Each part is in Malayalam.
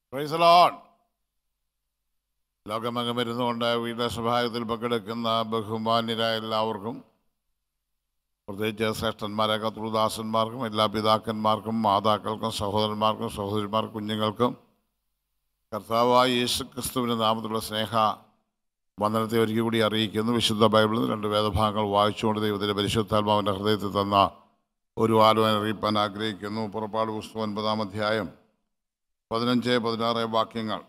പ്രൈസ് ലോൺ ലോകമെങ്ങും ഇരുന്നുകൊണ്ട് വീട്ടിലെ സ്വഭാവത്തിൽ പങ്കെടുക്കുന്ന ബഹുമാന്യരായ എല്ലാവർക്കും പ്രത്യേകിച്ച് ശ്രേഷ്ഠന്മാരെ കത്തുദാസന്മാർക്കും എല്ലാ പിതാക്കന്മാർക്കും മാതാക്കൾക്കും സഹോദരന്മാർക്കും സഹോദരിമാർക്കും കുഞ്ഞുങ്ങൾക്കും കർത്താവായ യേശു ക്രിസ്തുവിൻ്റെ നാമത്തിലുള്ള സ്നേഹ വന്ദനത്തെ ഒരിക്കൽ കൂടി അറിയിക്കുന്നു വിശുദ്ധ ബൈബിളിൽ രണ്ട് വേദഭാഗങ്ങൾ വായിച്ചുകൊണ്ട് ദൈവത്തിൻ്റെ പരിശുദ്ധാത്മാവിൻ്റെ ഹൃദയത്തിൽ തന്ന ഒരു ആലോചന അറിയിപ്പാൻ ആഗ്രഹിക്കുന്നു പുറപ്പാട് പുസ്തകം ഒൻപതാം അധ്യായം പതിനഞ്ച് പതിനാറ് വാക്യങ്ങൾ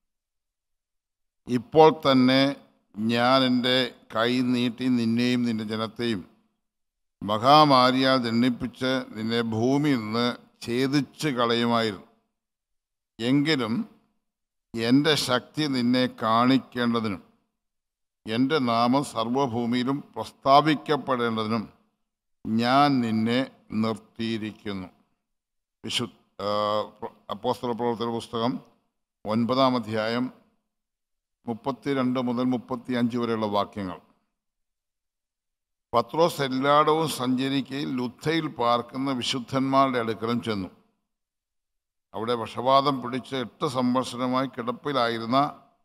ഇപ്പോൾ തന്നെ ഞാൻ എൻ്റെ കൈ നീട്ടി നിന്നെയും നിന്റെ ജനത്തെയും മഹാമാരിയാൽ ദണ്ഡിപ്പിച്ച് നിന്നെ ഭൂമിയിൽ നിന്ന് ഛേദിച്ച് കളയുമായിരുന്നു എങ്കിലും എൻ്റെ ശക്തി നിന്നെ കാണിക്കേണ്ടതിനും എൻ്റെ നാമം സർവഭൂമിയിലും പ്രസ്താവിക്കപ്പെടേണ്ടതിനും ഞാൻ നിന്നെ നിർത്തിയിരിക്കുന്നു വിശു അപ്പോസ്തല പ്രവർത്തന പുസ്തകം ഒൻപതാം അധ്യായം മുപ്പത്തിരണ്ട് മുതൽ മുപ്പത്തി അഞ്ച് വരെയുള്ള വാക്യങ്ങൾ പത്രോസ് എല്ലായിടവും സഞ്ചരിക്കയിൽ ലുദ്ധയിൽ പാർക്കുന്ന വിശുദ്ധന്മാരുടെ അടുക്കലും ചെന്നു അവിടെ വിഷവാദം പിടിച്ച് എട്ട് സംവത്സരമായി കിടപ്പിലായിരുന്ന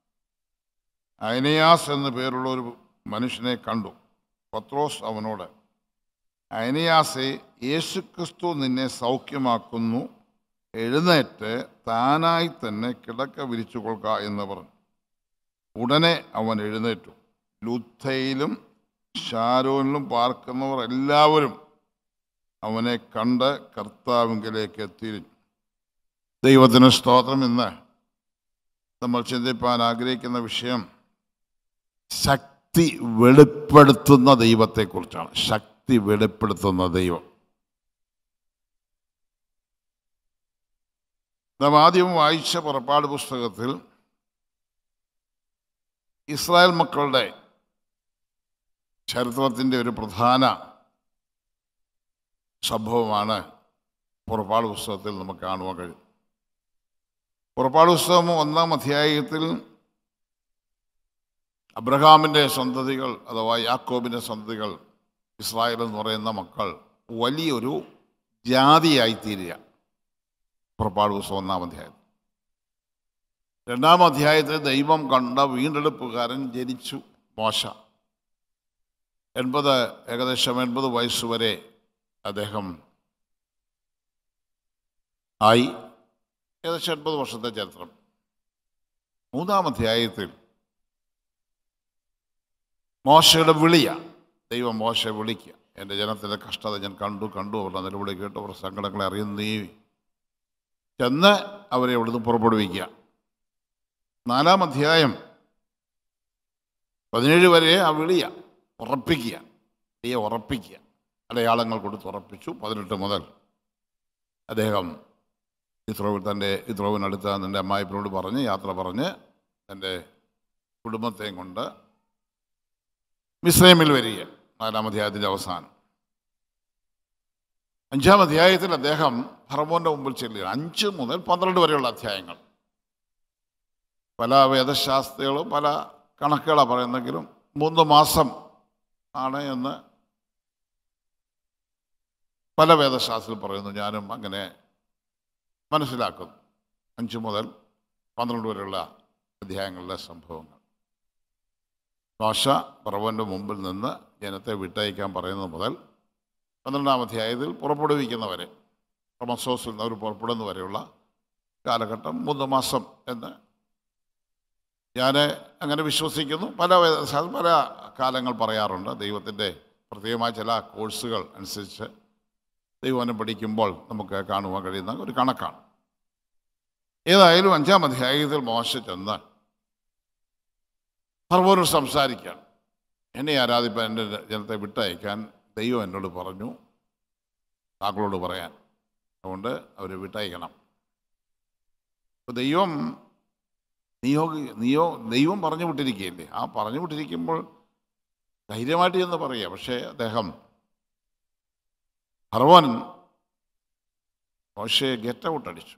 അയനയാസ് എന്നു പേരുള്ള ഒരു മനുഷ്യനെ കണ്ടു പത്രോസ് അവനോട് അയനയാസെ യേശുക്രിസ്തു നിന്നെ സൗഖ്യമാക്കുന്നു എഴുന്നേറ്റ് താനായി തന്നെ കിടക്ക വിരിച്ചു കൊള്ളുക എന്ന് പറഞ്ഞു ഉടനെ അവൻ എഴുന്നേറ്റു ലുദ്ധയിലും ഷാരോനിലും പാർക്കുന്നവർ എല്ലാവരും അവനെ കണ്ട് കർത്താവിങ്കിലേക്ക് തിരിഞ്ഞു ദൈവത്തിന് സ്തോത്രം ഇന്ന് നമ്മൾ ചിന്തിപ്പാൻ ആഗ്രഹിക്കുന്ന വിഷയം ശക്തി വെളിപ്പെടുത്തുന്ന ദൈവത്തെക്കുറിച്ചാണ് ശക്തി വെളിപ്പെടുത്തുന്ന ദൈവം നാം ആദ്യം വായിച്ച പുറപ്പാട് പുസ്തകത്തിൽ ഇസ്രായേൽ മക്കളുടെ ചരിത്രത്തിൻ്റെ ഒരു പ്രധാന സംഭവമാണ് പുറപ്പാട് പുസ്തകത്തിൽ നമുക്ക് കാണുവാൻ കഴിയും പുറപ്പാട് പുസ്തകം ഒന്നാം അധ്യായത്തിൽ അബ്രഹാമിൻ്റെ സന്തതികൾ അഥവാ യാക്കോബിൻ്റെ സന്തതികൾ ഇസ്രായേൽ എന്ന് പറയുന്ന മക്കൾ വലിയൊരു ജാതിയായി തീരുക പുറപ്പാട് പുസ്തകം ഒന്നാം അധ്യായം രണ്ടാം അധ്യായത്തിൽ ദൈവം കണ്ട വീണ്ടെടുപ്പുകാരൻ ജനിച്ചു മോശ എൺപത് ഏകദേശം എൺപത് വയസ്സ് വരെ അദ്ദേഹം ആയി ഏകദേശം എൺപത് വർഷത്തെ ചരിത്രം മൂന്നാം അധ്യായത്തിൽ മോശയുടെ വിളിയ ദൈവം മോശയെ വിളിക്കുക എൻ്റെ ജനത്തിൻ്റെ കഷ്ടത ഞാൻ കണ്ടു കണ്ടു അവരുടെ നിലവിളി കേട്ടു അവരുടെ സങ്കടങ്ങളെ അറിയുന്ന നീ ചെന്ന് അവരെ അവിടുന്ന് പുറപ്പെടുവിക്കുക നാലാം അധ്യായം പതിനേഴ് വരെ ആ വിളിയ ഉറപ്പിക്കുക വിളിയെ ഉറപ്പിക്കുക അടയാളങ്ങൾ കൊടുത്ത് ഉറപ്പിച്ചു പതിനെട്ട് മുതൽ അദ്ദേഹം ഇത്രോവിൽ തൻ്റെ ഇത്രോവിനടുത്ത് തൻ്റെ അമ്മായിപ്പിനോട് പറഞ്ഞ് യാത്ര പറഞ്ഞ് തൻ്റെ കുടുംബത്തെയും കൊണ്ട് മിസ്രൈമിൽ വരിക നാലാം അധ്യായത്തിൻ്റെ അവസാനം അഞ്ചാം അധ്യായത്തിൽ അദ്ദേഹം ഫറവോൻ്റെ മുമ്പിൽ ചെല്ലുക അഞ്ച് മുതൽ പന്ത്രണ്ട് വരെയുള്ള അധ്യായങ്ങൾ പല വേദശാസ്ത്രികളും പല കണക്കുകളാണ് പറയുന്നെങ്കിലും മൂന്ന് മാസം ആണ് എന്ന് പല വേദശാസ്ത്രത്തിൽ പറയുന്നു ഞാനും അങ്ങനെ മനസ്സിലാക്കുന്നു അഞ്ച് മുതൽ പന്ത്രണ്ട് വരെയുള്ള അധ്യായങ്ങളിലെ സംഭവങ്ങൾ ഭാഷ പറവൻ്റെ മുമ്പിൽ നിന്ന് ജനത്തെ വിട്ടയക്കാൻ പറയുന്നത് മുതൽ പന്ത്രണ്ടാം അധ്യായത്തിൽ പുറപ്പെടുവിക്കുന്നവരെ റമസോസിൽ നിന്ന് അവർ പുറപ്പെടുന്ന വരെയുള്ള കാലഘട്ടം മൂന്ന് മാസം എന്ന് ഞാൻ അങ്ങനെ വിശ്വസിക്കുന്നു പല വേദ- പല കാലങ്ങൾ പറയാറുണ്ട് ദൈവത്തിൻ്റെ പ്രത്യേകമായ ചില കോഴ്സുകൾ അനുസരിച്ച് ദൈവവനം പഠിക്കുമ്പോൾ നമുക്ക് കാണുവാൻ കഴിയുന്ന ഒരു കണക്കാണ് ഏതായാലും അഞ്ചാം അധ്യായത്തിൽ മോശ ചെന്ന് ഫർവോനോട് സംസാരിക്കുകയാണ് എന്നെ ആരാധിപ്പാൻ എൻ്റെ ജനത്തെ വിട്ടയക്കാൻ ദൈവം എന്നോട് പറഞ്ഞു താങ്കളോട് പറയാൻ അതുകൊണ്ട് അവരെ വിട്ടയക്കണം അപ്പോൾ ദൈവം നിയോഗ നിയോ ദൈവം പറഞ്ഞു വിട്ടിരിക്കുകയല്ലേ ആ പറഞ്ഞു വിട്ടിരിക്കുമ്പോൾ ധൈര്യമായിട്ട് എന്ന് പറയുക പക്ഷേ അദ്ദേഹം ഫർവോൻ മോശയെ ഗെറ്റ് ഔട്ട് അടിച്ചു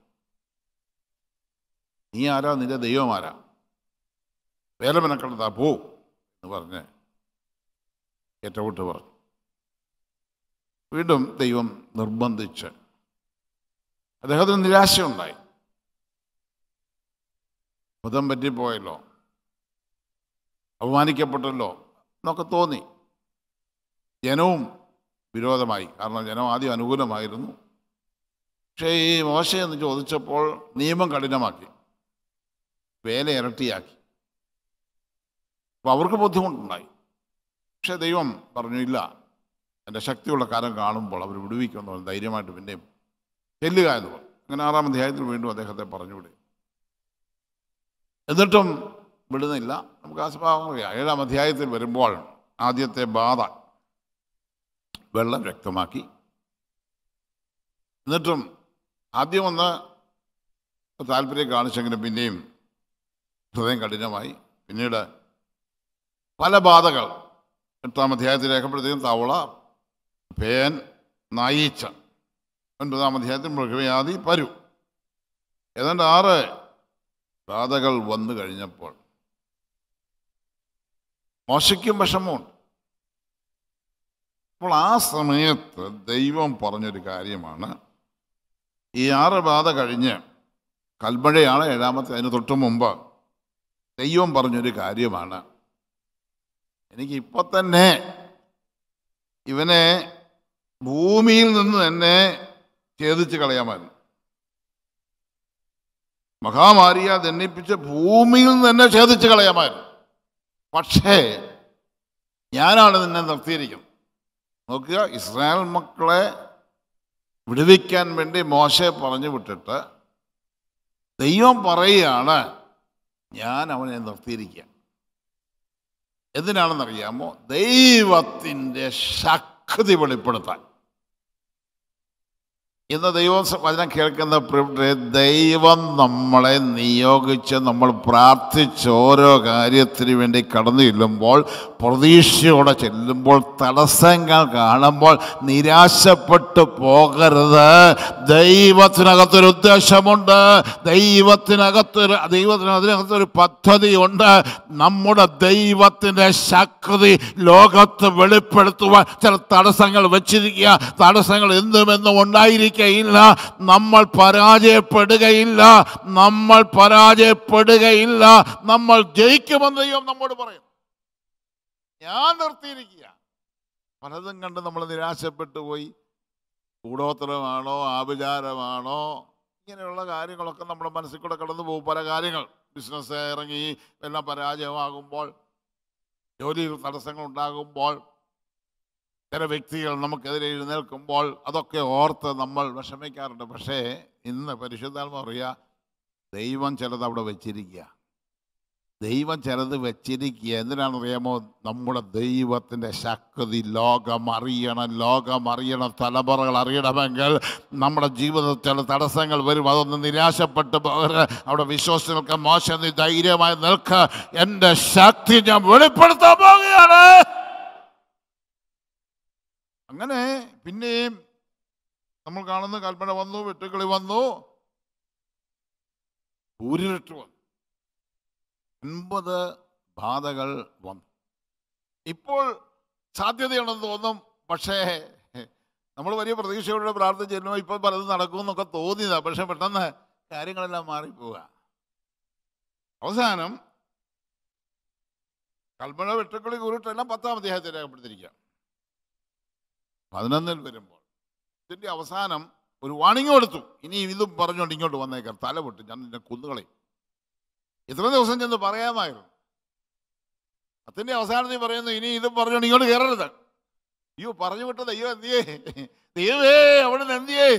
നീ ആരാ നിന്റെ ദൈവം ആരാ വേലമെനക്കെടുത്താ പോ എന്ന് പറഞ്ഞ് ഗെറ്റ് ഔട്ട് പറഞ്ഞു വീണ്ടും ദൈവം നിർബന്ധിച്ച് അദ്ദേഹത്തിന് നിരാശയുണ്ടായി ബുധം പറ്റിപ്പോയല്ലോ അപമാനിക്കപ്പെട്ടല്ലോ എന്നൊക്കെ തോന്നി ജനവും വിരോധമായി കാരണം ജനം ആദ്യം അനുകൂലമായിരുന്നു പക്ഷേ ഈ മോശ എന്ന് ചോദിച്ചപ്പോൾ നിയമം കഠിനമാക്കി വേല ഇരട്ടിയാക്കി അപ്പോൾ അവർക്ക് ബുദ്ധിമുട്ടുണ്ടായി പക്ഷേ ദൈവം പറഞ്ഞു ഇല്ല എൻ്റെ ശക്തിയുള്ള കാലം കാണുമ്പോൾ അവർ വിടുവിക്കുമെന്ന് പറഞ്ഞു ധൈര്യമായിട്ട് പിന്നെയും ചെല്ലുക എന്ന് പറഞ്ഞു അങ്ങനെ ആറാം അധ്യായത്തിൽ വീണ്ടും അദ്ദേഹത്തെ പറഞ്ഞു വിടുക എന്നിട്ടും വിടുന്നില്ല നമുക്ക് ആ സ്വഭാവം അറിയാം ഏഴാം അധ്യായത്തിൽ വരുമ്പോൾ ആദ്യത്തെ ബാധ വെള്ളം വ്യക്തമാക്കി എന്നിട്ടും ആദ്യം ഒന്ന് താല്പര്യം കാണിച്ചെങ്കിലും പിന്നെയും ഹൃദയം കഠിനമായി പിന്നീട് പല ബാധകൾ എട്ടാം അധ്യായത്തിൽ രേഖപ്പെടുത്തിയും തവള പേൻ നായീച്ച ഒൻപതാം അധ്യായത്തിൽ മൃഗവ്യാധി പരു ഏതാണ്ട് ആറ് ബാധകൾ വന്നു കഴിഞ്ഞപ്പോൾ മോശയ്ക്കും വിഷമമുണ്ട് അപ്പോൾ ആ സമയത്ത് ദൈവം പറഞ്ഞൊരു കാര്യമാണ് ഈ ആറ് ബാധ കഴിഞ്ഞ് കൽമഴയാണ് ഏഴാമത്തെ അതിന് തൊട്ട് മുമ്പ് ദൈവം പറഞ്ഞൊരു കാര്യമാണ് എനിക്ക് ഇപ്പൊ തന്നെ ഇവനെ ഭൂമിയിൽ നിന്ന് തന്നെ ഛേദിച്ച് കളയാമായിരുന്നു മഹാമാരിയ ദണ്ണിപ്പിച്ച് ഭൂമിയിൽ നിന്ന് തന്നെ ഛേദിച്ച് കളയാമായിരുന്നു പക്ഷേ ഞാനാണ് നിന്നെ നിർത്തിയിരിക്കുന്നത് നോക്കുക ഇസ്രായേൽ മക്കളെ വിടുവിക്കാൻ വേണ്ടി മോശയെ പറഞ്ഞു വിട്ടിട്ട് ദൈവം പറയുകയാണ് ഞാൻ അവനെ നിർത്തിയിരിക്കുക എന്തിനാണെന്നറിയാമോ ദൈവത്തിൻ്റെ ശക്തി വെളിപ്പെടുത്താൻ ഇന്ന് ദൈവം വചനം കേൾക്കുന്ന പ്രിയപ്പെട്ടവരെ, ദൈവം നമ്മളെ നിയോഗിച്ച് നമ്മൾ പ്രാർത്ഥിച്ച് ഓരോ കാര്യത്തിന് വേണ്ടി കടന്നു ചെല്ലുമ്പോൾ പ്രതീക്ഷയോടെ ചെല്ലുമ്പോൾ തടസ്സങ്ങൾ കാണുമ്പോൾ നിരാശപ്പെട്ടു പോകരുത് ദൈവത്തിനകത്തൊരു ഉദ്ദേശമുണ്ട് ദൈവത്തിനകത്തൊരു ദൈവത്തിന് അതിനകത്തൊരു പദ്ധതിയുണ്ട് നമ്മുടെ ദൈവത്തിൻ്റെ ശക്തി ലോകത്ത് വെളിപ്പെടുത്തുവാൻ ചില തടസ്സങ്ങൾ വെച്ചിരിക്കുക തടസ്സങ്ങൾ എന്തുമെന്നും ഉണ്ടായിരിക്കുകയില്ല നമ്മൾ പരാജയപ്പെടുകയില്ല നമ്മൾ പരാജയപ്പെടുകയില്ല നമ്മൾ ജയിക്കുമെന്ന് ദൈവം നമ്മോട് പറയും ഞാൻ നിർത്തിയിരിക്കുക പലതും കണ്ട് നമ്മൾ നിരാശപ്പെട്ടു പോയി കൂടോത്തരമാണോ ആഭിചാരമാണോ ഇങ്ങനെയുള്ള കാര്യങ്ങളൊക്കെ നമ്മുടെ മനസ്സിൽ കൂടെ കടന്നു പോകും പല കാര്യങ്ങൾ ബിസിനസ് ഇറങ്ങി എല്ലാം പരാജയമാകുമ്പോൾ ജോലിയിൽ തടസ്സങ്ങൾ ഉണ്ടാകുമ്പോൾ ചില വ്യക്തികൾ നമുക്കെതിരെ എഴുന്നേൽക്കുമ്പോൾ അതൊക്കെ ഓർത്ത് നമ്മൾ വിഷമിക്കാറുണ്ട് പക്ഷേ ഇന്ന് പരിശുദ്ധാത്മ പറയുക ദൈവം ചിലത് അവിടെ വെച്ചിരിക്കുക ദൈവം ചിലത് വെച്ചിരിക്കുക എന്തിനാണെന്നറിയാമോ നമ്മുടെ ദൈവത്തിൻ്റെ ശക്തി ലോകം അറിയണം ലോകം അറിയണം തലമുറകൾ അറിയണമെങ്കിൽ നമ്മുടെ ജീവിതത്തിൽ ചില തടസ്സങ്ങൾ വരും അതൊന്ന് നിരാശപ്പെട്ട് പോകരുത് അവിടെ വിശ്വസിച്ച് മോശം നീ ധൈര്യമായി നിൽക്ക എൻ്റെ ശക്തി ഞാൻ വെളിപ്പെടുത്താൻ പോവുകയാണ് അങ്ങനെ പിന്നെയും നമ്മൾ കാണുന്ന കൽപ്പന വന്നു വെട്ടുക്കിളി വന്നു ഊരിട്ട് വന്നു ഒൻപത് ബാധകൾ വന്നു ഇപ്പോൾ സാധ്യതയുണ്ടെന്ന് തോന്നും പക്ഷേ നമ്മൾ വലിയ പ്രതീക്ഷയോടെ പ്രാർത്ഥിച്ചിരുന്നു ഇപ്പോൾ പലതും നടക്കുമെന്നൊക്കെ തോന്നിയതാ പക്ഷെ പെട്ടെന്ന് കാര്യങ്ങളെല്ലാം മാറിപ്പോവുക അവസാനം കൽപ്പന വെട്ടുക്കിളി കൂറിട്ടെല്ലാം പത്താം അധ്യായത്തിൽ രേഖപ്പെടുത്തിയിരിക്കുക പതിനൊന്നിൽ വരുമ്പോൾ ഇതിൻ്റെ അവസാനം ഒരു വാണിംഗ് കൊടുത്തു ഇനി ഇതും പറഞ്ഞുകൊണ്ട് ഇങ്ങോട്ട് വന്നേക്കാം തല പൊട്ടി ഞാൻ നിന്നെ കുന്നുകളയും ഇത്ര ദിവസം ചെന്ന് പറയാമായിരുന്നു അതിൻ്റെ അവസാനത്തിൽ പറയുന്നു ഇനി ഇതും പറഞ്ഞുകൊണ്ട് ഇങ്ങോട്ട് കയറരുത് അയ്യോ പറഞ്ഞു വിട്ട ദൈവം എന്തിയേ ദൈവമേ അവിടെ നിന്ന് എന്തിയേ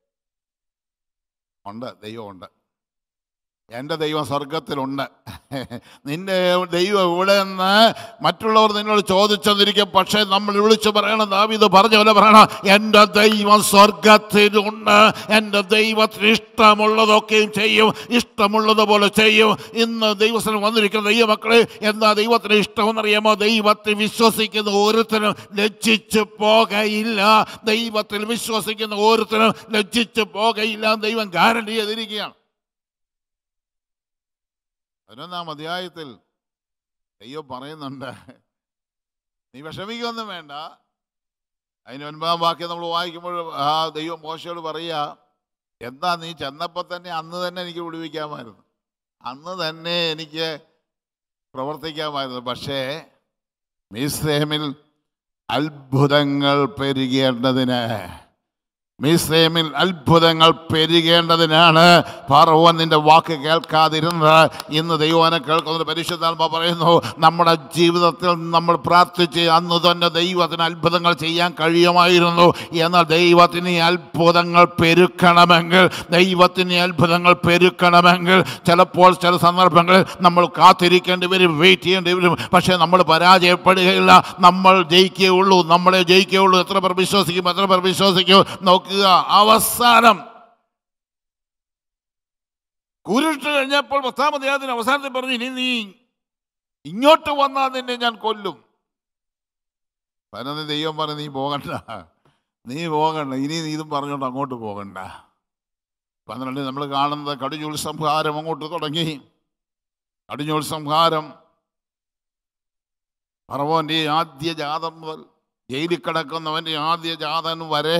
ഉണ്ട് ദൈവം ഉണ്ട് എൻ്റെ ദൈവം സ്വർഗത്തിലുണ്ട് നിന്റെ ദൈവം ഇവിടെ നിന്ന് മറ്റുള്ളവർ നിന്നോട് ചോദിച്ചെന്നിരിക്കും പക്ഷേ നമ്മൾ വിളിച്ചു പറയണം ദാവീദ് പറഞ്ഞ പോലെ പറയണം എൻ്റെ ദൈവം സ്വർഗത്തിലുണ്ട് എൻ്റെ ദൈവത്തിന് ഇഷ്ടമുള്ളതൊക്കെയും ചെയ്യും ഇഷ്ടമുള്ളതുപോലെ ചെയ്യും ഇന്ന് ദൈവത്തിന് വന്നിരിക്കുന്ന ദൈവമക്കളെ എന്താ ദൈവത്തിന് ഇഷ്ടമെന്നറിയാമോ ദൈവത്തിൽ വിശ്വസിക്കുന്ന ഓരോരുത്തരും ലജ്ജിച്ചു പോകയില്ല ദൈവത്തിൽ വിശ്വസിക്കുന്ന ഓരോരുത്തരും ലജ്ജിച്ചു പോകയില്ല ദൈവം ഗ്യാരണ്ടി ചെയ്തിരിക്കുകയാണ് പതിനൊന്നാം അധ്യായത്തിൽ ദൈവം പറയുന്നുണ്ട് നീ വിഷമിക്കൊന്നും വേണ്ട അതിന് ഒൻപതാം വാക്യം നമ്മൾ വായിക്കുമ്പോൾ ആ ദൈവം മോശയോട് പറയുക എന്താ നീ ചെന്നപ്പോൾ തന്നെ അന്ന് തന്നെ എനിക്ക് വിടുവിക്കാമായിരുന്നു അന്ന് തന്നെ എനിക്ക് പ്രവർത്തിക്കാമായിരുന്നു പക്ഷേ മിസ്രൈമിൽ അത്ഭുതങ്ങൾ പെരുകേണ്ടതിന് മിസ്രൈമിൽ അത്ഭുതങ്ങൾ പെരുകേണ്ടതിനാണ് ഫറവോൻ നിന്റെ വാക്ക് കേൾക്കാതിരുന്നത് ഇന്ന് ദൈവനെ കേൾക്കുന്നത് പരിശുദ്ധാത്മ പറയുന്നു നമ്മുടെ ജീവിതത്തിൽ നമ്മൾ പ്രാർത്ഥിച്ച് അന്ന് തന്നെ ദൈവത്തിന് അത്ഭുതങ്ങൾ ചെയ്യാൻ കഴിയുമായിരുന്നു എന്നാൽ ദൈവത്തിന് ഈ അത്ഭുതങ്ങൾ പെരുക്കണമെങ്കിൽ ദൈവത്തിന് ഈ അത്ഭുതങ്ങൾ പെരുക്കണമെങ്കിൽ ചിലപ്പോൾ ചില സന്ദർഭങ്ങളിൽ നമ്മൾ കാത്തിരിക്കേണ്ടി വരും വെയിറ്റ് ചെയ്യേണ്ടി വരും പക്ഷേ നമ്മൾ പരാജയപ്പെടുകയില്ല നമ്മൾ ജയിക്കുകയുള്ളൂ നമ്മളെ ജയിക്കുകയുള്ളൂ എത്ര പേർ വിശ്വസിക്കും എത്ര പേർ വിശ്വസിക്കും നോക്കുക അവസാനം കുരുട്ട് കഴിഞ്ഞപ്പോൾ പത്താമത് യാതിന് അവസാനത്തിൽ പറഞ്ഞു ഇനി നീ ഇങ്ങോട്ട് വന്നാൽ നിന്നെ ഞാൻ കൊല്ലും പതിനൊന്ന് ദൈവം പറഞ്ഞു നീ പോകണ്ട നീ പോകണ്ട ഇനി നീ ഇതും പറഞ്ഞോണ്ട് അങ്ങോട്ട് പോകണ്ട പന്ത്രണ്ട് നമ്മൾ കാണുന്നത് കടിഞ്ഞൂൽ സംഹാരം അങ്ങോട്ട് തുടങ്ങി കടിഞ്ഞൂൽ സംഹാരം പറവോൻ്റെ ആദ്യ ജാതം മുതൽ ജയിലിൽ കിടക്കുന്നവൻ്റെ ആദ്യ ജാതൻ വരെ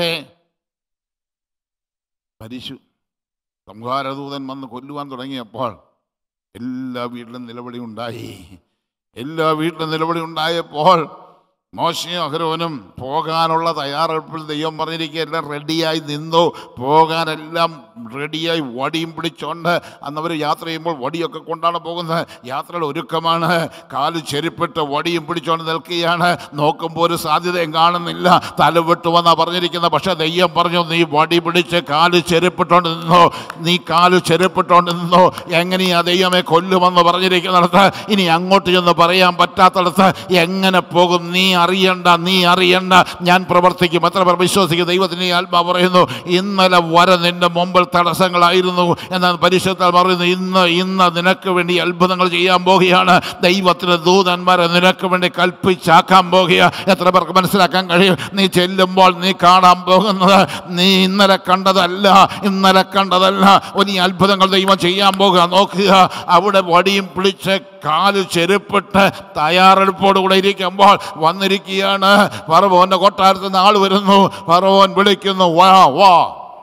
പരിശു സംഹാരദൂതൻ വന്ന് കൊല്ലുവാൻ തുടങ്ങിയപ്പോൾ എല്ലാ വീട്ടിലും നിലവിളി ഉണ്ടായി എല്ലാ വീട്ടിലും നിലവിളി ഉണ്ടായപ്പോൾ മോശയും അഹരോനും പോകാനുള്ള തയ്യാറെടുപ്പിൽ ദൈവം പറഞ്ഞിരിക്കുക എല്ലാം റെഡിയായി നിന്നു പോകാനെല്ലാം റെഡിയായി വടിയും പിടിച്ചോണ്ട് അന്നവർ യാത്ര ചെയ്യുമ്പോൾ വടിയൊക്കെ കൊണ്ടാണ് പോകുന്നത് യാത്രയുടെ ഒരുക്കമാണ് കാല് ചെരുപ്പിട്ട് വടിയും പിടിച്ചോണ്ട് നിൽക്കുകയാണ് നോക്കുമ്പോൾ ഒരു സാധ്യതയും കാണുന്നില്ല തലവിട്ട് വന്നാ പറഞ്ഞിരിക്കുന്നത് പക്ഷെ ദൈവം പറഞ്ഞു നീ വടി പിടിച്ച് കാല് ചെരുപ്പിട്ടോണ്ട് നിന്നോ നീ കാല് ചെരുപ്പിട്ടോണ്ട് നിന്നോ എങ്ങനെയാ ദൈവമേ കൊല്ലുമെന്ന് പറഞ്ഞിരിക്കുന്നിടത്ത് ഇനി അങ്ങോട്ട് ചെന്ന് പറയാൻ പറ്റാത്തടത്ത് എങ്ങനെ പോകും നീ അറിയണ്ട നീ അറിയണ്ട ഞാൻ പ്രവർത്തിക്കും എത്ര പേർ വിശ്വസിക്കും ദൈവത്തിന് ഈ ആത്മാ പറയുന്നു ഇന്നലെ വര നിന്റെ മുമ്പിൽ തടസ്സങ്ങളായിരുന്നു എന്നാൽ പരിശുദ്ധാൽ പറയുന്നു ഇന്ന് ഇന്ന് നിനക്ക് വേണ്ടി അത്ഭുതങ്ങൾ ചെയ്യാൻ പോകുകയാണ് ദൈവത്തിന് ദൂതന്മാരെ നിനക്ക് വേണ്ടി കൽപ്പിച്ചാക്കാൻ പോകുക എത്ര പേർക്ക് മനസ്സിലാക്കാൻ കഴിയും നീ ചെല്ലുമ്പോൾ നീ കാണാൻ പോകുന്നത് നീ ഇന്നലെ കണ്ടതല്ല ഇന്നലെ കണ്ടതല്ല ഇനി അത്ഭുതങ്ങൾ ദൈവം ചെയ്യാൻ പോകുക നോക്കുക അവിടെ വടിയും പിടിച്ച് കാല് ചെരുപ്പിട്ട് തയ്യാറെടുപ്പോടുകൂടെ ഇരിക്കുമ്പോൾ വന്നിരിക്കുകയാണ് ഫറവോന്റെ കൊട്ടാരത്തിൽ നിന്ന് ആൾ വരുന്നു ഫറവോൻ വിളിക്കുന്നു വാ വാ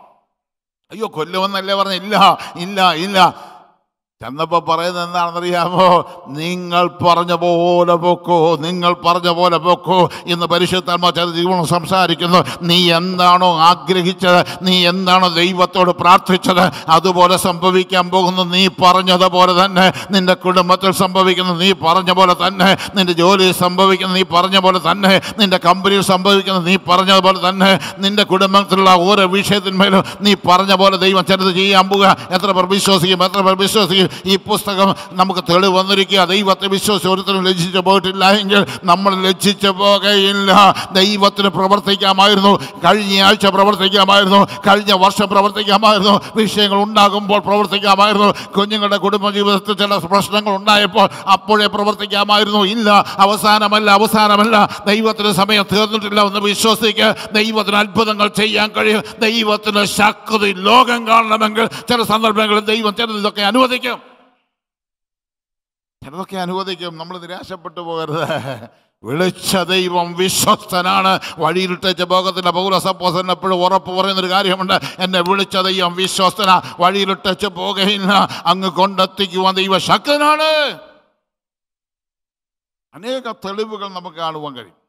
അയ്യോ കൊല്ലുമെന്നല്ലേ പറഞ്ഞ ഇല്ല ഇല്ല ഇല്ല ചെന്നപ്പോൾ പറയുന്നത് എന്താണെന്നറിയാമോ നിങ്ങൾ പറഞ്ഞ പോലെ പൊക്കോ നിങ്ങൾ പറഞ്ഞ പോലെ പൊക്കോ ഇന്ന് പരിശുദ്ധാത്മ ചില ജീവനം സംസാരിക്കുന്നു നീ എന്താണോ ആഗ്രഹിച്ചത് നീ എന്താണോ ദൈവത്തോട് പ്രാർത്ഥിച്ചത് അതുപോലെ സംഭവിക്കാൻ പോകുന്നു നീ പറഞ്ഞതുപോലെ തന്നെ നിന്റെ കുടുംബത്തിൽ സംഭവിക്കുന്നു നീ പറഞ്ഞ പോലെ തന്നെ നിന്റെ ജോലിയിൽ സംഭവിക്കുന്നു നീ പറഞ്ഞ പോലെ തന്നെ നിന്റെ കമ്പനിയിൽ സംഭവിക്കുന്നു നീ പറഞ്ഞതുപോലെ തന്നെ നിന്റെ കുടുംബത്തിലുള്ള ഓരോ വിഷയത്തിന്മേലും നീ പറഞ്ഞ പോലെ ദൈവം ചിലത് ചെയ്യാൻ പോവുക എത്ര പേർ വിശ്വസിക്കും എത്ര പേർ വിശ്വസിക്കും ഈ പുസ്തകം നമുക്ക് തെളിവ് വന്നിരിക്കുക ദൈവത്തെ വിശ്വസിച്ച് ഒരുത്തരും ലജ്ജിച്ചു പോയിട്ടില്ല എങ്കിൽ നമ്മൾ ലജ്ജിച്ചു പോകുകയില്ല ദൈവത്തിന് പ്രവർത്തിക്കാമായിരുന്നു കഴിഞ്ഞ ആഴ്ച പ്രവർത്തിക്കാമായിരുന്നു കഴിഞ്ഞ വർഷം പ്രവർത്തിക്കാമായിരുന്നു വിഷയങ്ങൾ ഉണ്ടാകുമ്പോൾ പ്രവർത്തിക്കാമായിരുന്നു കുഞ്ഞുങ്ങളുടെ കുടുംബ ജീവിതത്തിൽ ചില പ്രശ്നങ്ങൾ ഉണ്ടായപ്പോൾ അപ്പോഴേ പ്രവർത്തിക്കാമായിരുന്നു ഇല്ല അവസാനമല്ല അവസാനമല്ല ദൈവത്തിന് സമയം തീർന്നിട്ടില്ല എന്ന് വിശ്വസിക്കുക ദൈവത്തിന് അത്ഭുതങ്ങൾ ചെയ്യാൻ കഴിയും ദൈവത്തിന് ശക്തി ലോകം കാണണമെങ്കിൽ ചില സന്ദർഭങ്ങളിൽ ദൈവം ചിലത് ഇതൊക്കെ അനുവദിക്കും ചിലതൊക്കെ അനുവദിക്കും നമ്മൾ നിരാശപ്പെട്ടു പോകരുത് വിളിച്ച ദൈവം വിശ്വസ്തനാണ് വഴിയിലിട്ടേച്ച ഭോഗത്തിൻ്റെ പൗരസപ്പോസൻ എപ്പോഴും ഉറപ്പ് പറയുന്നൊരു കാര്യമുണ്ട് എന്നെ വിളിച്ച ദൈവം വിശ്വസ്തന വഴിയിലിട്ടേച്ച് പോകുകയില്ല അങ്ങ് കൊണ്ടെത്തിക്കുവാൻ ദൈവ ശക്തനാണ് അനേക തെളിവുകൾ നമുക്ക് കാണുവാൻ കഴിയും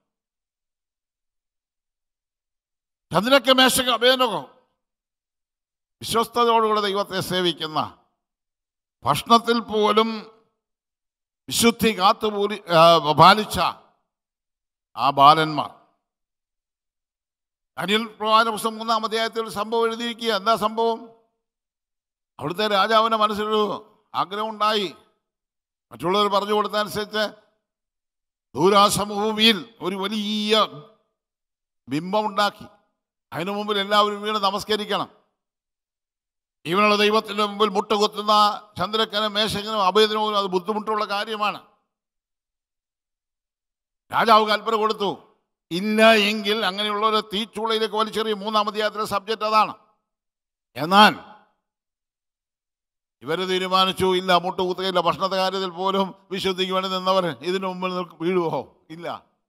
ചന്ദ്രക്ക മേശക അഭേനകോ വിശ്വസ്തയോടുകൂടെ ദൈവത്തെ സേവിക്കുന്ന ഭക്ഷണത്തിൽ പോലും വിശുദ്ധി കാത്തുപൂരി ആ, പാലിച്ച ആ ബാലന്മാർ അനിൽ പ്രവാചന പുസ്തകം മൂന്നാം അധ്യായത്തിൽ ഒരു സംഭവം എഴുതിയിരിക്കുക എന്താ സംഭവം അവിടുത്തെ രാജാവിൻ്റെ മനസ്സിലൊരു ആഗ്രഹം ഉണ്ടായി മറ്റുള്ളവർ പറഞ്ഞു കൊടുത്തനുസരിച്ച് ദൂരാസമഭൂമിയിൽ ഒരു വലിയ ബിംബം ഉണ്ടാക്കി അതിനു മുമ്പിൽ എല്ലാവരും വീണ് നമസ്കരിക്കണം ഇവനുള്ള ദൈവത്തിൻ്റെ മുമ്പിൽ മുട്ടുകുത്തുന്ന ചന്ദ്രക്കനും മേശകനും അഭയത്തിനും അത് ബുദ്ധിമുട്ടുള്ള കാര്യമാണ് രാജാവ് കൽപ്പന കൊടുത്തു ഇല്ല എങ്കിൽ അങ്ങനെയുള്ളവരെ തീച്ചൂളയിലേക്ക് വലിച്ചെറിയ മൂന്നാമധ്യായത്തിലെ സബ്ജക്റ്റ് അതാണ് എന്നാൽ ഇവർ തീരുമാനിച്ചു ഇല്ല മുട്ടുകുത്തുകയില്ല ഭക്ഷണത്തെ കാര്യത്തിൽ പോലും വിശുദ്ധിക്ക് വേണ്ടി നിന്നവർ ഇതിനു മുമ്പിൽ നിൽക്ക് വീഴുവോ ഇല്ല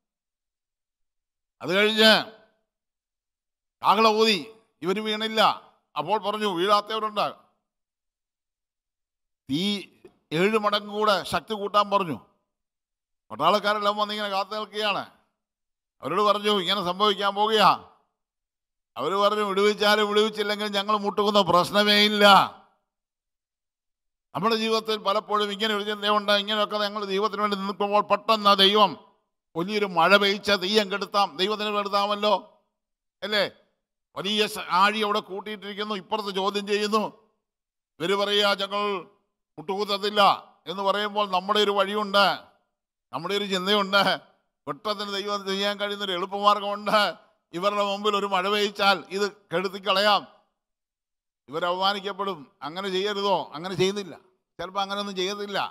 അത് കഴിഞ്ഞ് കാകള ഊതി ഇവർ വീണില്ല അപ്പോൾ പറഞ്ഞു വീഴാത്തവരുണ്ട് തീ ഏഴ് മടങ്ങ് കൂടെ ശക്തി കൂട്ടാൻ പറഞ്ഞു പട്ടാളക്കാരെല്ലാം വന്നിങ്ങനെ കാത്തു നിൽക്കുകയാണ് അവരോട് പറഞ്ഞു ഇങ്ങനെ സംഭവിക്കാൻ പോകുക അവർ പറഞ്ഞു വിടുവിച്ചാലും വിടുവിച്ചില്ലെങ്കിൽ ഞങ്ങൾ മുട്ടുക്കുന്ന പ്രശ്നമേ ഇല്ല നമ്മുടെ ജീവിതത്തിൽ പലപ്പോഴും ഇങ്ങനെ ഒരു ചിന്തയുണ്ട് ഇങ്ങനെയൊക്കെ ഞങ്ങൾ ദൈവത്തിന് വേണ്ടി നിൽക്കുമ്പോൾ പെട്ടെന്ന് ദൈവം വലിയൊരു മഴ പെയ്ച്ച തെയ്യം കെടുത്താം ദൈവത്തിന് കെടുത്താമല്ലോ അല്ലേ വലിയ സ- ആഴി അവിടെ കൂട്ടിയിട്ടിരിക്കുന്നു ഇപ്പുറത്ത് ചോദ്യം ചെയ്യുന്നു ഇവര് പറയുക ഞങ്ങൾ മുട്ടുകൂത്തത്തില്ല എന്ന് പറയുമ്പോൾ നമ്മുടെ ഒരു വഴിയുണ്ട് നമ്മുടെ ഒരു ചിന്തയുണ്ട് പെട്ടെന്ന് ദൈവം ചെയ്യാൻ കഴിയുന്ന ഒരു എളുപ്പമാർഗമുണ്ട് ഇവരുടെ മുമ്പിൽ ഒരു മഴ പെയ്ച്ചാൽ ഇത് കെടുത്തിക്കളയാം ഇവർ അവമാനിക്കപ്പെടും അങ്ങനെ ചെയ്യരുതോ അങ്ങനെ ചെയ്യുന്നില്ല ചിലപ്പോൾ അങ്ങനെയൊന്നും ചെയ്യത്തില്ല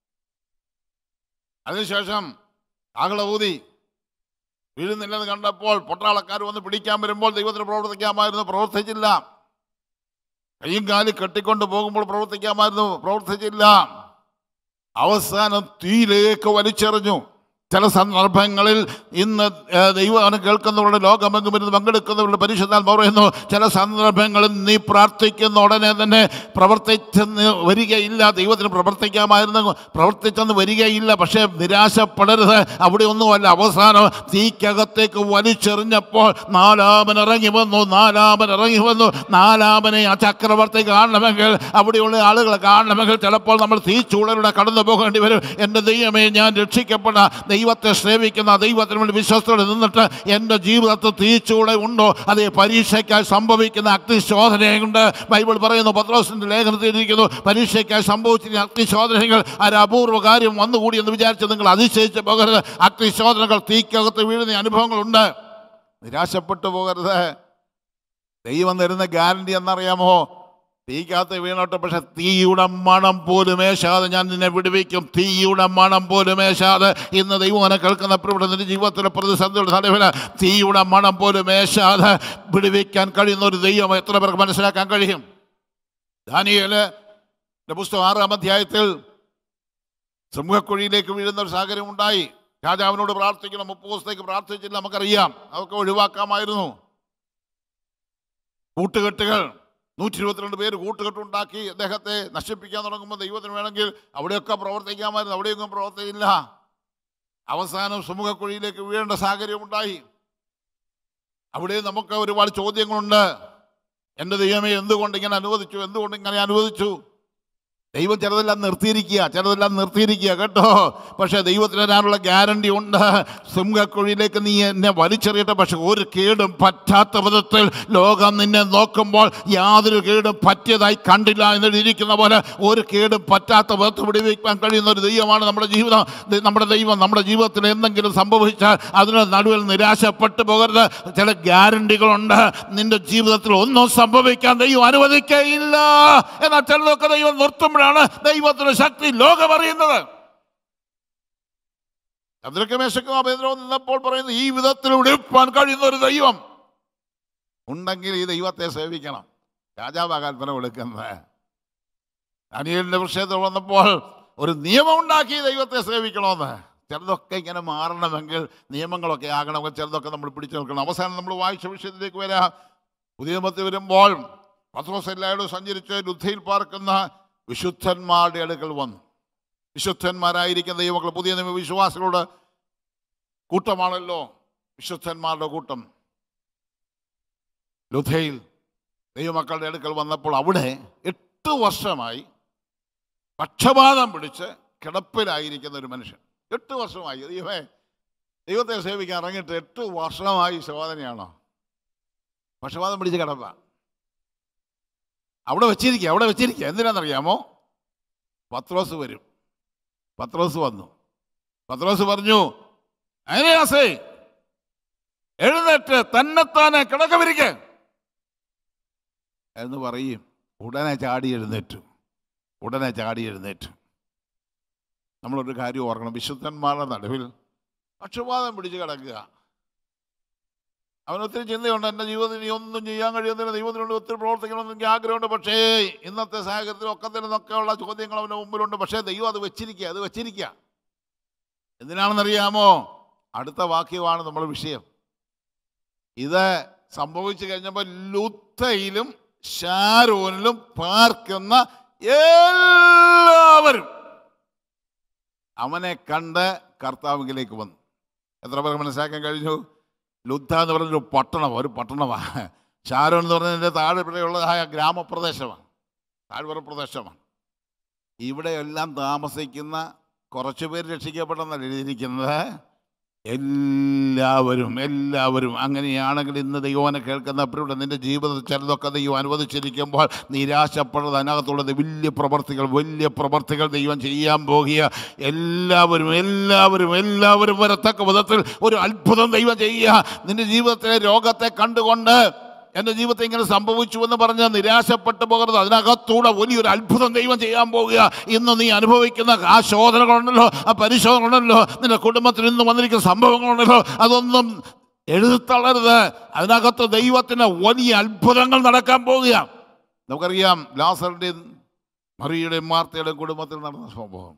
അതിനുശേഷം ആകളൂതി വീഴുന്നില്ലെന്ന് കണ്ടപ്പോൾ പൊട്ടാളക്കാർ വന്ന് പിടിക്കാൻ വരുമ്പോൾ ദൈവത്തിന് പ്രവർത്തിക്കാമായിരുന്നു പ്രവർത്തിച്ചില്ല കൈയും കാലും കെട്ടിക്കൊണ്ട് പോകുമ്പോൾ പ്രവർത്തിക്കാമായിരുന്നു പ്രവർത്തിച്ചില്ല അവസാനം തീയിലേക്ക് വലിച്ചെറിഞ്ഞു ചില സന്ദർഭങ്ങളിൽ ഇന്ന് ഏഹ്, ദൈവമാണ് കേൾക്കുന്നവരുടെ ലോകമെങ്ങും ഇരുന്ന് പങ്കെടുക്കുന്നവരുടെ പരിശുദ്ധാൽ പറയുന്നു ചില സന്ദർഭങ്ങളിൽ നീ പ്രാർത്ഥിക്കുന്ന ഉടനെ തന്നെ പ്രവർത്തിച്ചെന്ന് വരികയില്ല ദൈവത്തിന് പ്രവർത്തിക്കാമായിരുന്നു പ്രവർത്തിച്ചെന്ന് വരികയില്ല പക്ഷേ നിരാശപ്പെടരുത് അവിടെ ഒന്നുമല്ല അവസാനം തീക്കകത്തേക്ക് വലിച്ചെറിഞ്ഞപ്പോൾ നാലാമൻ ഇറങ്ങി വന്നു നാലാമൻ ഇറങ്ങി വന്നു നാലാമനെ ആ ചക്രവർത്തി കാണണമെങ്കിൽ അവിടെയുള്ള ആളുകളെ കാണണമെങ്കിൽ ചിലപ്പോൾ നമ്മൾ തീച്ചൂളലൂടെ കടന്നു പോകേണ്ടി വരും എൻ്റെ ദൈവമേ ഞാൻ രക്ഷിക്കപ്പെട്ട ദൈവത്തെ സേവിക്കുന്ന ദൈവത്തിന് വേണ്ടി വിശ്വസ്തയോടെ നിന്നിട്ട് എൻ്റെ ജീവിതത്തിൽ തീച്ചൂള ഉണ്ടോ അതേ പരീക്ഷയ്ക്കായി സംഭവിക്കുന്ന അഗ്നിശോധനയുണ്ട് ബൈബിൾ പറയുന്നു പത്രോസിൻ്റെ ലേഖനത്തിൽ ഇരിക്കുന്നു പരീക്ഷയ്ക്കായി സംഭവിച്ചിരിക്കുന്ന അഗ്നിശോധനകൾ ഒരു അപൂർവ കാര്യം വന്നുകൂടി എന്ന് വിചാരിച്ച് നിങ്ങൾ അതിശയിച്ച് പോകരുത് അഗ്നിശോധനകൾ തീക്കകത്ത് വീഴുന്ന അനുഭവങ്ങളുണ്ട് നിരാശപ്പെട്ടു പോകരുത് ദൈവം തരുന്ന ഗ്യാരണ്ടി എന്നറിയാമോ തീക്കകത്ത് വീണോട്ടെ പക്ഷെ തീയുടെ മണം പോലും ഏശാതെ ഞാൻ നിന്നെ വിടുവിക്കും തീയുടെ മണം പോലും ഏശാതെ ഇന്ന് ദൈവം എന്നെ കേൾക്കുന്ന ഇവിടെ നിന്റെ ജീവിതത്തിലെ പ്രതിസന്ധിയുടെ നടുവിൽ തീയുടെ മണം പോലും ഏശാതെ വിടുവിക്കാൻ കഴിയുന്ന ഒരു ദൈവം എത്ര പേർക്ക് മനസ്സിലാക്കാൻ കഴിയും ദാനിയേല് പുസ്തകം ആറാം അധ്യായത്തിൽ സമൂഹക്കുഴിയിലേക്ക് വീഴുന്ന ഒരു സാഹചര്യം ഉണ്ടായി രാജാവിനോട് പ്രാർത്ഥിക്കണം മുപ്പത് ദിവസത്തേക്ക് പ്രാർത്ഥിച്ചില്ല നമുക്കറിയാം അതൊക്കെ ഒഴിവാക്കാമായിരുന്നു കൂട്ടുകെട്ടുകൾ നൂറ്റി ഇരുപത്തിരണ്ട് പേര് കൂട്ടുകെട്ടുണ്ടാക്കി അദ്ദേഹത്തെ നശിപ്പിക്കാൻ തുടങ്ങുമ്പോൾ ദൈവത്തിന് വേണമെങ്കിൽ അവിടെയൊക്കെ പ്രവർത്തിക്കാമായിരുന്നു അവിടെയൊന്നും പ്രവർത്തിക്കില്ല അവസാനം സമൂഹക്കുഴിയിലേക്ക് വീഴേണ്ട സാഹചര്യം ഉണ്ടായി അവിടെ നമുക്ക് ഒരുപാട് ചോദ്യങ്ങളുണ്ട് എൻ്റെ ദൈവമേ എന്തുകൊണ്ട് ഇങ്ങനെ അനുവദിച്ചു എന്തുകൊണ്ട് ഇങ്ങനെ അനുവദിച്ചു ദൈവം ചിലതെല്ലാം നിർത്തിയിരിക്കുക ചിലതെല്ലാം നിർത്തിയിരിക്കുക കേട്ടോ പക്ഷേ ദൈവത്തിന് തരാനുള്ള ഗ്യാരണ്ടി ഉണ്ട് സിംഹക്കുഴിയിലേക്ക് നീ എന്നെ വലിച്ചെറിയട്ടെ പക്ഷെ ഒരു കേടും പറ്റാത്ത വിധത്തിൽ ലോകം നിന്നെ നോക്കുമ്പോൾ യാതൊരു കേടും പറ്റിയതായി കണ്ടില്ല എന്നിരിക്കുന്ന പോലെ ഒരു കേടും പറ്റാത്ത വിധത്തിൽ വിടുവിക്കാൻ കഴിയുന്ന ഒരു ദൈവമാണ് നമ്മുടെ ജീവിതം ദ- നമ്മുടെ ദൈവം നമ്മുടെ ജീവിതത്തിൽ എന്തെങ്കിലും സംഭവിച്ചാൽ അതിന് നടുവിൽ നിരാശപ്പെട്ടു പോകരുത് ചില ഗ്യാരണ്ടികളുണ്ട് നിന്റെ ജീവിതത്തിൽ ഒന്നും സംഭവിക്കാൻ ദൈവം അനുവദിക്കയില്ല എന്നാൽ ചിലതൊക്കെ ദൈവം നിർത്തുമ്പോഴാണ് ദൈവത്തിന്റെ ശക്തി ലോകം അറിയുന്നത് അതിലൊക്കെ മേശക്കും അഭേദ്രവും നിന്നപ്പോൾ പറയുന്നു ഈ വിധത്തിൽ ഉടിപ്പാൻ കഴിയുന്ന ഒരു ദൈവം ഉണ്ടെങ്കിൽ ഈ ദൈവത്തെ സേവിക്കണം രാജാവാ കൽപ്പന കൊടുക്കുന്നത് അനിയലിന്റെ വിഷയത്തിൽ വന്നപ്പോൾ ഒരു നിയമം ഉണ്ടാക്കി ദൈവത്തെ സേവിക്കണമെന്ന് ചിലതൊക്കെ ഇങ്ങനെ മാറണമെങ്കിൽ നിയമങ്ങളൊക്കെ ആകണമെങ്കിൽ ചിലതൊക്കെ നമ്മൾ പിടിച്ചു നിൽക്കണം അവസാനം നമ്മൾ വായിച്ച വിഷയത്തിലേക്ക് വരാം പുതിയ നിയമത്തിൽ വരുമ്പോൾ പത്രോസ് എല്ലാവരും സഞ്ചരിച്ച് ലുദ്ധയിൽ പാർക്കുന്ന വിശുദ്ധന്മാരുടെ അടുക്കൽ വന്നു വിശുദ്ധന്മാരായിരിക്കുന്ന ദൈവമക്കൾ പുതിയ നിയമ വിശ്വാസികളുടെ കൂട്ടമാണല്ലോ വിശുദ്ധന്മാരുടെ കൂട്ടം ലുധയിൽ ദൈവമക്കളുടെ അടുക്കൽ വന്നപ്പോൾ അവിടെ എട്ട് വർഷമായി പക്ഷപാതം പിടിച്ച് കിടപ്പിലായിരിക്കുന്ന ഒരു മനുഷ്യൻ എട്ട് വർഷമായി ദൈവമേ ദൈവത്തെ സേവിക്കാൻ ഇറങ്ങിയിട്ട് എട്ട് വർഷമായി ശോധനയാണോ പക്ഷപാതം പിടിച്ച് കിടപ്പ അവിടെ വെച്ചിരിക്കുക അവിടെ വെച്ചിരിക്കുക എന്തിനാണെന്നറിയാമോ പത്രോസ് വരും പത്രോസ് വന്നു പത്രോസ് പറഞ്ഞു അനയാസേ എഴുന്നേറ്റ് തന്നെത്താനെ കിടക്കവിരിക്ക് എന്ന് പറയും ഉടനെ ചാടി എഴുന്നേറ്റു ഉടനെ ചാടി എഴുന്നേറ്റു നമ്മളൊരു കാര്യം ഓർക്കണം വിശുദ്ധന്മാരുടെ നടുവിൽ പക്ഷപാതം പിടിച്ച് കിടക്കുക അവൻ ഒത്തിരി ചിന്തയുണ്ട് എൻ്റെ ജീവിതത്തിൽ ഇനി ഒന്നും ചെയ്യാൻ കഴിയുന്നില്ല ദൈവത്തിന് വേണ്ടി ഒത്തിരി പ്രവർത്തിക്കണമെന്ന് എനിക്ക് ആഗ്രഹമുണ്ട് പക്ഷേ ഇന്നത്തെ സാഹചര്യത്തിൽ ഒക്കെ നിന്നൊക്കെയുള്ള ചോദ്യങ്ങൾ അവൻ്റെ മുമ്പിലുണ്ട് പക്ഷേ ദൈവം അത് വെച്ചിരിക്കുക അത് വെച്ചിരിക്കുക എന്തിനാണെന്നറിയാമോ അടുത്ത വാക്യമാണ് നമ്മുടെ വിഷയം ഇത് സംഭവിച്ചു കഴിഞ്ഞപ്പോൾ ലുത്തയിലും ഷാരോനിലും പാർക്കുന്ന എല്ലാവരും അവനെ കണ്ട് കർത്താവിലേക്ക് വന്നു എത്ര പേർക്ക് മനസ്സിലാക്കാൻ കഴിഞ്ഞു ലുദ്ധ എന്ന് പറഞ്ഞൊരു പട്ടണം ഒരു പട്ടണമാണ് ഷാരോൺ എന്ന് പറഞ്ഞതിൻ്റെ താഴെയുള്ളതായ ഗ്രാമപ്രദേശമാണ് താഴ്വര പ്രദേശമാണ് ഇവിടെയെല്ലാം താമസിക്കുന്ന കുറച്ച് പേര് രക്ഷിക്കപ്പെട്ടെന്നല്ല എഴുതിയിരിക്കുന്നത് എല്ലാവരും എല്ലാവരും അങ്ങനെയാണെങ്കിൽ ഇന്ന് ദൈവനെ കേൾക്കുന്നവരുടെ നിന്റെ ജീവിതത്തിൽ ചിലതൊക്കെ ദൈവം അനുവദിച്ചിരിക്കുമ്പോൾ നിരാശപ്പെടുന്നത് അതിനകത്തുള്ളത് വലിയ പ്രവർത്തികൾ വലിയ പ്രവർത്തികൾ ദൈവം ചെയ്യാൻ പോകുക എല്ലാവരും എല്ലാവരും എല്ലാവരും വരത്തക്ക വിധത്തിൽ ഒരു അത്ഭുതം ദൈവം ചെയ്യുക നിന്റെ ജീവിതത്തിലെ രോഗത്തെ കണ്ടുകൊണ്ട് എൻ്റെ ജീവിതത്തിൽ ഇങ്ങനെ സംഭവിച്ചു എന്ന് പറഞ്ഞ് നിരാശപ്പെട്ടു പോകരുത് അതിനകത്തൂടെ വലിയൊരു അത്ഭുതം ദൈവം ചെയ്യാൻ പോവുക ഇന്ന് നീ അനുഭവിക്കുന്ന ആ ശോധനകളുണ്ടല്ലോ ആ പരിശോധനകളുണ്ടല്ലോ നിന്റെ കുടുംബത്തിൽ ഇന്ന് വന്നിരിക്കുന്ന സംഭവങ്ങളുണ്ടല്ലോ അതൊന്നും എഴുതത്തള്ളരുത് അതിനകത്ത് ദൈവത്തിന് വലിയ അത്ഭുതങ്ങൾ നടക്കാൻ പോവുക നമുക്കറിയാം ലാസറിൻ്റെയും മറിയുടെയും മാർത്തയുടെയും കുടുംബത്തിൽ നടന്ന സംഭവം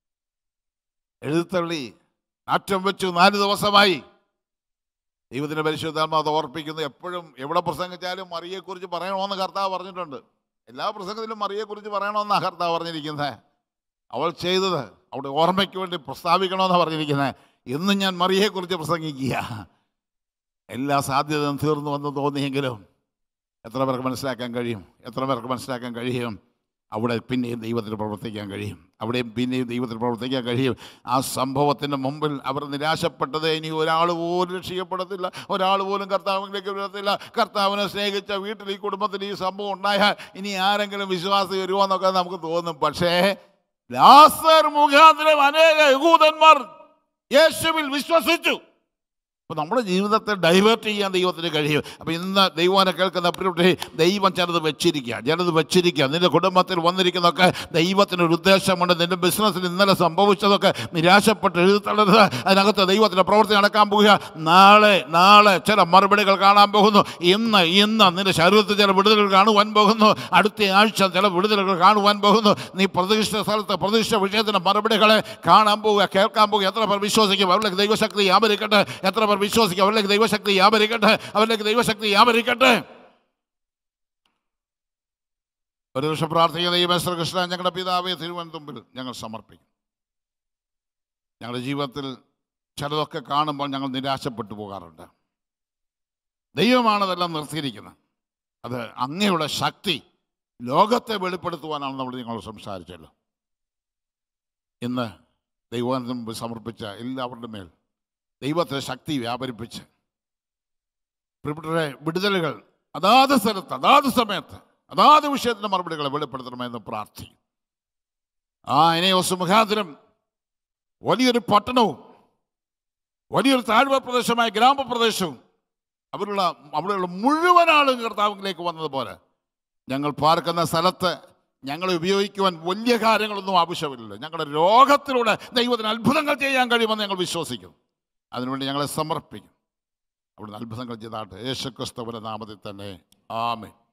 എഴുത്തള്ളി നാറ്റം വെച്ചു നാല് ദിവസമായി ദൈവത്തിൻ്റെ പരിശുദ്ധാത്മ അത് ഓർപ്പിക്കുന്നു എപ്പോഴും എവിടെ പ്രസംഗിച്ചാലും മറിയെക്കുറിച്ച് പറയണമെന്ന് കർത്താവ് പറഞ്ഞിട്ടുണ്ട് എല്ലാ പ്രസംഗത്തിലും മറിയെക്കുറിച്ച് പറയണമെന്നാണ് കർത്താവ് പറഞ്ഞിരിക്കുന്നത് അവൾ ചെയ്തത് അവിടെ ഓർമ്മയ്ക്ക് വേണ്ടി പ്രസ്താവിക്കണമെന്നാണ് പറഞ്ഞിരിക്കുന്നത് ഇന്നും ഞാൻ മറിയെക്കുറിച്ച് പ്രസംഗിക്കുക എല്ലാ സാധ്യതയും തീർന്നു വന്ന് തോന്നിയെങ്കിലും എത്ര പേർക്ക് മനസ്സിലാക്കാൻ കഴിയും എത്ര പേർക്ക് മനസ്സിലാക്കാൻ കഴിയും അവിടെ പിന്നെയും ദൈവത്തിന് പ്രവർത്തിക്കാൻ കഴിയും അവിടെയും പിന്നെയും ദൈവത്തിന് പ്രവർത്തിക്കാൻ കഴിയും ആ സംഭവത്തിന് മുമ്പിൽ അവർ നിരാശപ്പെട്ടത് ഇനി ഒരാൾ പോലും രക്ഷിക്കപ്പെടത്തില്ല ഒരാൾ പോലും കർത്താവിലേക്ക് വരത്തില്ല കർത്താവിനെ സ്നേഹിച്ച വീട്ടിൽ ഈ കുടുംബത്തിൽ ഈ സംഭവം ഉണ്ടായാൽ ഇനി ആരെങ്കിലും വിശ്വാസം വരുമോ എന്നൊക്കെ നമുക്ക് തോന്നും പക്ഷേ ലാസർ മുഖാന്തരം അനേക യഹൂദന്മാർ യേശുവിൽ വിശ്വസിച്ചു അപ്പോൾ നമ്മുടെ ജീവിതത്തെ ഡൈവേർട്ട് ചെയ്യാൻ ദൈവത്തിന് കഴിയും അപ്പോൾ ഇന്ന് ദൈവനെ കേൾക്കുന്ന പ്രിയപ്പെട്ടവരെ, ദൈവം ചിലത് വെച്ചിരിക്കുക ചിലത് വെച്ചിരിക്കുക നിന്റെ കുടുംബത്തിൽ വന്നിരിക്കുന്നതൊക്കെ ദൈവത്തിനൊരു ഉദ്ദേശമുണ്ട് നിന്റെ ബിസിനസ്സിൽ ഇന്നലെ സംഭവിച്ചതൊക്കെ നിരാശപ്പെട്ട് എഴുതത്തള്ളരുത് അതിനകത്ത് ദൈവത്തിൻ്റെ പ്രവൃത്തി നടക്കാൻ പോവുക നാളെ നാളെ ചില മറുപടികൾ കാണാൻ പോകുന്നു ഇന്ന് ഇന്ന് നിന്റെ ശരീരത്തിൽ ചില വിടുതലുകൾ കാണുവാൻ പോകുന്നു അടുത്ത ആഴ്ച ചില വിടുതലുകൾ കാണുവാൻ പോകുന്നു നീ പ്രതീക്ഷിച്ച സ്ഥലത്ത് പ്രതീക്ഷിച്ച വിഷയത്തിൻ്റെ മറുപടികളെ കാണാൻ പോവുക കേൾക്കാൻ പോവുക എത്ര പേർ വിശ്വസിക്കും അവരിലേക്ക് ദൈവശക്തി വ്യാപരിക്കട്ടെ എത്ര പേർ വിശ്വസിക്കും അവരിലേക്ക് ദൈവശക്തി വ്യാപരിക്കട്ടെ അവരിലേക്ക് ദൈവശക്തി വ്യാപരിക്കട്ടെ ഒരു ദിവസം പ്രാർത്ഥിക്കുന്ന ഈ മേസ്റ്റർ കൃഷ്ണ ഞങ്ങളുടെ പിതാവെ തിരുവനന്തപുരത്തിൽ ഞങ്ങൾ സമർപ്പിക്കും ഞങ്ങളുടെ ജീവിതത്തിൽ ചിലതൊക്കെ കാണുമ്പോൾ ഞങ്ങൾ നിരാശപ്പെട്ടു പോകാറുണ്ട് ദൈവമാണ് അതെല്ലാം നിർത്തിയിരിക്കുന്നത് അത് അങ്ങയുടെ ശക്തി ലോകത്തെ വെളിപ്പെടുത്തുവാനാണ് നമ്മൾ നിങ്ങൾ സംസാരിച്ചല്ലോ ഇന്ന് ദൈവത്തിന് മുമ്പ് സമർപ്പിച്ച എല്ലാവരുടെ മേൽ ദൈവത്തെ ശക്തി വ്യാപരിപ്പിച്ച് പ്രിയപ്പെട്ടവരെ വിടുതലുകൾ അതാത് സ്ഥലത്ത് അതാത് സമയത്ത് അതാത് വിഷയത്തിൻ്റെ മറുപടികളെ വെളിപ്പെടുത്തണമെന്ന് പ്രാർത്ഥിക്കും ആ ഇനയോസ് മുഖാന്തരം വലിയൊരു പട്ടണവും വലിയൊരു താഴ്വ പ്രദേശമായ ഗ്രാമപ്രദേശവും അവരുള്ള അവിടെയുള്ള മുഴുവൻ ആളും കർത്താവിലേക്ക് വന്നതുപോലെ ഞങ്ങൾ പാർക്കുന്ന സ്ഥലത്ത് ഞങ്ങളെ ഉപയോഗിക്കുവാൻ വലിയ കാര്യങ്ങളൊന്നും ആവശ്യമില്ലല്ലോ ഞങ്ങളുടെ രോഗത്തിലൂടെ ദൈവത്തിന് അത്ഭുതങ്ങൾ ചെയ്യാൻ കഴിയുമെന്ന് ഞങ്ങൾ വിശ്വസിക്കുന്നു അതിനുവേണ്ടി ഞങ്ങളെ സമർപ്പിക്കും അവിടുന്ന് അത്ഭുതങ്ങൾ ചെയ്താട്ടെ യേശുക്രിസ്തുവിൻ്റെ നാമത്തിൽ തന്നെ ആമേ